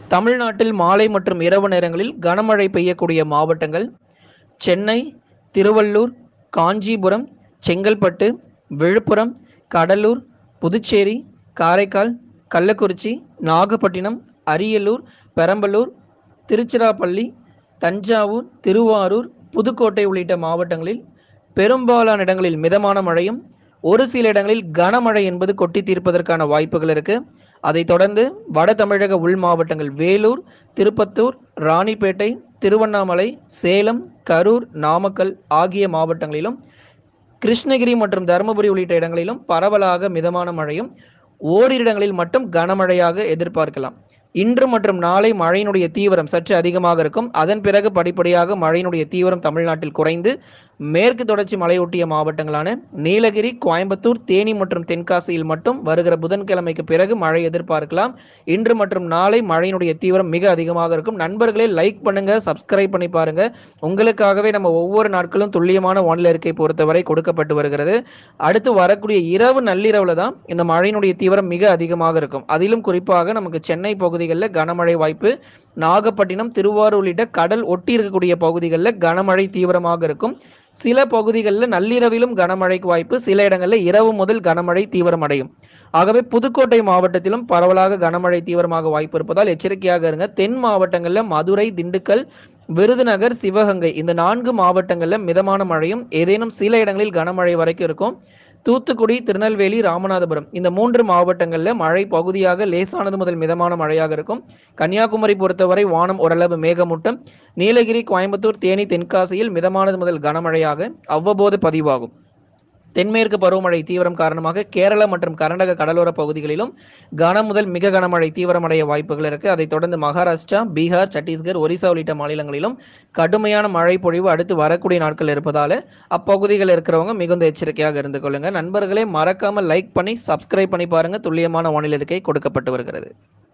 தமிழ்நாட்டில் மாலை மற்றும் இரவு நேரங்களில் கனமழை பெய்யக்கூடிய மாவட்டங்கள் சென்னை திருவள்ளூர் காஞ்சிபுரம் செங்கல்பட்டு விழுப்புரம் கடலூர் புதுச்சேரி காரைக்கால் கள்ளக்குறிச்சி நாகப்பட்டினம் அரியலூர் பெரம்பலூர் திருச்சிராப்பள்ளி தஞ்சாவூர் திருவாரூர் புதுக்கோட்டை உள்ளிட்ட மாவட்டங்களில் பெரும்பாலான இடங்களில் மிதமான மழையும் ஒரு சில இடங்களில் கனமழை என்பது கொட்டி தீர்ப்பதற்கான வாய்ப்புகள் இருக்கு அதைத் தொடர்ந்து வட தமிழக உள் மாவட்டங்கள் வேலூர் திருப்பத்தூர் ராணிப்பேட்டை திருவண்ணாமலை சேலம் கரூர் நாமக்கல் ஆகிய மாவட்டங்களிலும் கிருஷ்ணகிரி மற்றும் தருமபுரி உள்ளிட்ட இடங்களிலும் பரவலாக மிதமான மழையும் ஓரிரு இடங்களில் மட்டும் கனமழையாக எதிர்பார்க்கலாம் இன்று மற்றும் நாளை மழையினுடைய தீவிரம் சற்று அதிகமாக இருக்கும் அதன் பிறகு படிப்படியாக மழையினுடைய தீவிரம் தமிழ்நாட்டில் குறைந்து மேற்கு தொடர்ச்சி மலையொட்டிய மாவட்டங்களான நீலகிரி கோயம்புத்தூர் தேனி மற்றும் தென்காசியில் மட்டும் வருகிற புதன்கிழமைக்கு பிறகு மழை எதிர்பார்க்கலாம் இன்று மற்றும் நாளை மழையினுடைய தீவிரம் மிக அதிகமாக இருக்கும் நண்பர்களே லைக் பண்ணுங்க சப்ஸ்கிரைப் பண்ணி பாருங்க உங்களுக்காகவே நம்ம ஒவ்வொரு நாட்களும் துல்லியமான வானிலை இருக்கை பொறுத்தவரை கொடுக்கப்பட்டு வருகிறது அடுத்து வரக்கூடிய இரவு நள்ளிரவுல தான் இந்த மழையினுடைய தீவிரம் மிக அதிகமாக இருக்கும் அதிலும் குறிப்பாக நமக்கு சென்னை பகுதிகளில் கனமழை வாய்ப்பு நாகப்பட்டினம் திருவாரூர் உள்ளிட்ட கடல் ஒட்டி இருக்கக்கூடிய பகுதிகளில் கனமழை தீவிரமாக இருக்கும் சில பகுதிகளில் நள்ளிரவிலும் கனமழைக்கு வாய்ப்பு சில இடங்களில் இரவு முதல் கனமழை தீவிரமடையும் ஆகவே புதுக்கோட்டை மாவட்டத்திலும் பரவலாக கனமழை தீவிரமாக வாய்ப்பு இருப்பதால் எச்சரிக்கையாக இருங்க தென் மாவட்டங்களில் மதுரை திண்டுக்கல் விருதுநகர் சிவகங்கை இந்த நான்கு மாவட்டங்களில் மிதமான மழையும் ஏதேனும் சில இடங்களில் கனமழை வரைக்கும் இருக்கும் தூத்துக்குடி திருநெல்வேலி ராமநாதபுரம் இந்த மூன்று மாவட்டங்களில் மழை பகுதியாக லேசானது முதல் மிதமான மழையாக இருக்கும் கன்னியாகுமரி பொறுத்தவரை வானம் ஓரளவு மேகமூட்டம் நீலகிரி கோயம்புத்தூர் தேனி தென்காசியில் மிதமானது முதல் கனமழையாக அவ்வப்போது பதிவாகும் தென்மேற்கு பருவமழை தீவிரம் காரணமாக கேரளா மற்றும் கர்நாடக கடலோர பகுதிகளிலும் கன முதல் மிக கனமழை தீவிரமடைய வாய்ப்புகள் இருக்கு அதைத் தொடர்ந்து மகாராஷ்டிரா பீகார் சத்தீஸ்கர் ஒரிசா உள்ளிட்ட மாநிலங்களிலும் கடுமையான மழை பொழிவு அடுத்து வரக்கூடிய நாட்கள் இருப்பதால அப்பகுதிகளில் இருக்கிறவங்க மிகுந்த எச்சரிக்கையாக இருந்து கொள்ளுங்க நண்பர்களே மறக்காம லைக் பண்ணி சப்ஸ்கிரைப் பண்ணி பாருங்க துல்லியமான வானிலை இருக்கை கொடுக்கப்பட்டு வருகிறது